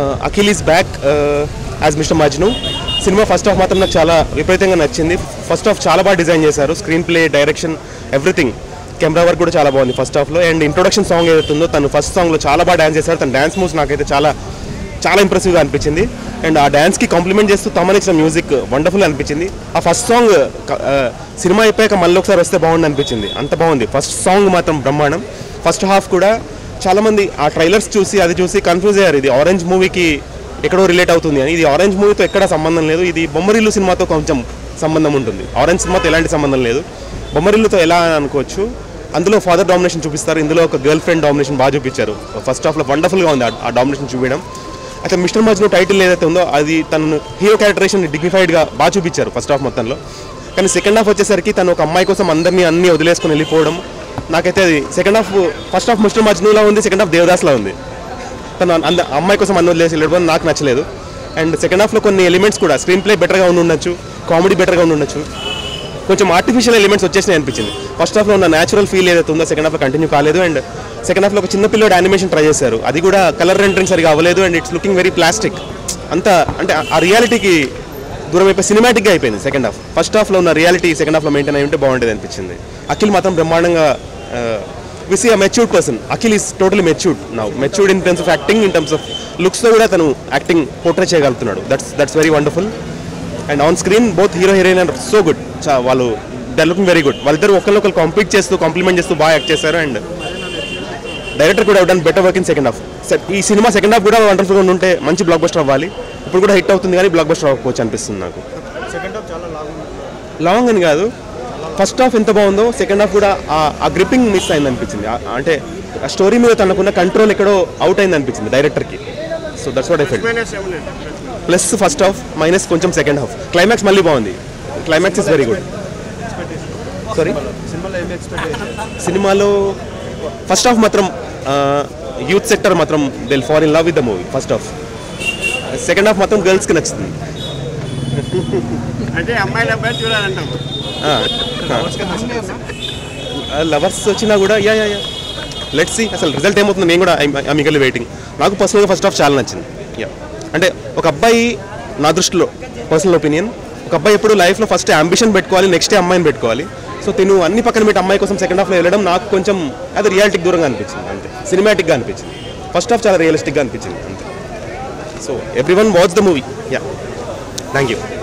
Akhil is back as mister Majnu సినిమా first half మాత్రం నాకు చాలా విపరీతంగా నచ్చింది ఫస్ట్ హాఫ్ చాలా బాగా డిజైన్ చేశారు screenplay direction everything camera work కూడా చాలా బాగుంది ఫస్ట్ హాఫ్లో అండ్ ఇంట్రొడక్షన్ సాంగ్ ఏదైతుందో తను ఫస్ట్ సాంగ్లో చాలా బాగా డ్యాన్స్ చేశారు తన డ్యాన్స్ మూవ్స్ నాకైతే చాలా చాలా ఇంప్రెసివ్గా అనిపించింది అండ్ ఆ డ్యాన్స్కి కాంప్లిమెంట్ చేస్తూ తమనిచ్చిన మ్యూజిక్ వండర్ఫుల్ అనిపించింది ఆ ఫస్ట్ సాంగ్ సినిమా అయిపోయాక మళ్ళీ ఒకసారి వస్తే బాగుంది అనిపించింది అంత బాగుంది ఫస్ట్ సాంగ్ మాత్రం బ్రహ్మాండం ఫస్ట్ హాఫ్ కూడా చాలామంది ఆ ట్రైలర్స్ చూసి అది చూసి కన్ఫ్యూజ్ అయ్యారు ఇది ఆరెంజ్ మూవీకి ఎక్కడో రిలేట్ అవుతుంది అని ఇది ఆరెంజ్ మూవీతో ఎక్కడ సంబంధం లేదు ఇది బొమ్మరిల్లు సినిమాతో కొంచెం సంబంధం ఉంటుంది ఆరెంజ్ సినిమాతో ఎలాంటి సంబంధం లేదు బొమ్మరిల్లుతో ఎలా అని అనుకోవచ్చు అందులో ఫాదర్ డామినేషన్ చూపిస్తారు ఇందులో ఒక గర్ల్ ఫ్రెండ్ డామినేషన్ బాగా చూపించారు ఫస్ట్ హాఫ్లో వండర్ఫుల్గా ఉంది ఆ- ఆ డామినేషన్ చూపించడం అయితే మిస్టర్ మజ్ను టైటిల్ ఏదైతే ఉందో అది తను హీరో క్యారెక్టరేషన్ డిగ్నిఫైడ్గా బాగా చూపించారు ఫస్ట్ హాఫ్ మొత్తంలో కానీ సెకండ్ హాఫ్ వచ్చేసరికి తను ఒక అమ్మాయి కోసం అందరినీ అన్ని వదిలేసుకొని వెళ్ళిపోవడం నాకైతే అది second half first half mister మజ్నులా ఉంది సెకండ్ హాఫ్ దేవదాస్లా ఉంది తను అంద అమ్మాయి కోసం అన్ని వదిలేసి వెళ్ళడం నాకు నచ్చలేదు అండ్ సెకండ్ హాఫ్లో కొన్ని ఎలిమెంట్స్ కూడా స్క్రీన్ ప్లే బెటర్గా ఉండి ఉండొచ్చు కామెడీ బెటర్గా ఉండి ఉండొచ్చు కొంచెం ఆర్టిఫిషియల్ ఎలిమెంట్స్ వచ్చేసినాయి అనిపించింది ఫస్ట్ హాఫ్లో ఉన్న న్యాచురల్ ఫీల్ ఏదైతే ఉందో సెకండ్ హాఫ్లో కంటిన్యూ కాలేదు అండ్ సెకండ్ హాఫ్లో ఒక చిన్న పిల్లోడు యానిమేషన్ ట్రై చేశారు అది కూడా కలర్ రెండరింగ్ సరిగా అవ్వలేదు and it's looking very plastic అంత అంటే ఆ రియాలిటీకి దూరం అయిపోయి సినిమాటిక్గా అయిపోయింది సెకండ్ హాఫ్ ఫస్ట్ హాఫ్లో ఉన్న రియాలిటీ సెకండ్ హాఫ్లో మెయింటైన్ అయి ఉంటే బాగుండేది అనిపించింది అఖిల్ మాత్రం బ్రహ్మాండంగా we see a matured person Akhil is totally matured now matured in terms of acting in terms of లుక్స్లో కూడా తను యాక్టింగ్ పోర్ట్రే చేయగలుగుతున్నాడు that's that's very wonderful and on screen both hero heroine are so good వాళ్ళు they looking very good వాళ్ళిద్దరు ఒకరినొకరు compete చేస్తూ compliment చేస్తూ బాగా యాక్ట్ చేశారు అండ్ డైరెక్టర్ కూడా done better work in second half ఈ సినిమా సెకండ్ హాఫ్ కూడా వండర్ఫుల్గా ఉంటే మంచి బ్లాక్ బస్టర్ అవ్వాలి ఇప్పుడు కూడా హిట్ అవుతుంది కానీ బ్లాక్ బస్టర్ అవ్వకపోవచ్చు అనిపిస్తుంది నాకు లాంగ్ అని కాదు ఫస్ట్ హాఫ్ ఎంత బాగుందో సెకండ్ హాఫ్ కూడా ఆ- ఆ గ్రిప్పింగ్ మిస్ అయింది అనిపించింది ఆ- అంటే ఆ స్టోరీ మీద తనకున్న కంట్రోల్ ఎక్కడో అవుట్ అయింది అనిపించింది డైరెక్టర్కి so that's what I felt plus first half minus కొంచెం సెకండ్ హాఫ్ క్లైమాక్స్ మళ్ళీ బాగుంది climax is very good sorry సినిమాలో ఫస్ట్ హాఫ్ మాత్రం యూత్ సెక్టర్ మాత్రం will fall in love with the movie first half second half మాత్రం గర్ల్స్కి నచ్చుతుంది అంటే అమ్మాయిల అబ్బాయి చూడాలంటాం లవర్స్ వచ్చినా కూడా yeah yeah yeah let's see అసలు రిజల్ట్ ఏమవుతుంది నేను కూడా ఐ మిగలి వెయిటింగ్ నాకు పర్సనల్గా ఫస్ట్ హాఫ్ చాలా నచ్చింది యా అంటే ఒక అబ్బాయి నా దృష్టిలో పర్సనల్ ఒపీనియన్ ఒక అబ్బాయి ఎప్పుడు లైఫ్లో ఫస్ట్ అంబిషన్ పెట్టుకోవాలి నెక్స్ట్ అమ్మాయిని పెట్టుకోవాలి సో తిను అన్ని పక్కన పెట్టి అమ్మాయి కోసం సెకండ్ హాఫ్లో వెళ్ళడం నాకు కొంచెం అది రియాలిటీకి దూరంగా అనిపించింది అంతే సినిమాటిక్గా అనిపించింది ఫస్ట్ హాఫ్ చాలా రియలిస్టిక్గా అనిపించింది అంతే so everyone watch the movie yeah thank you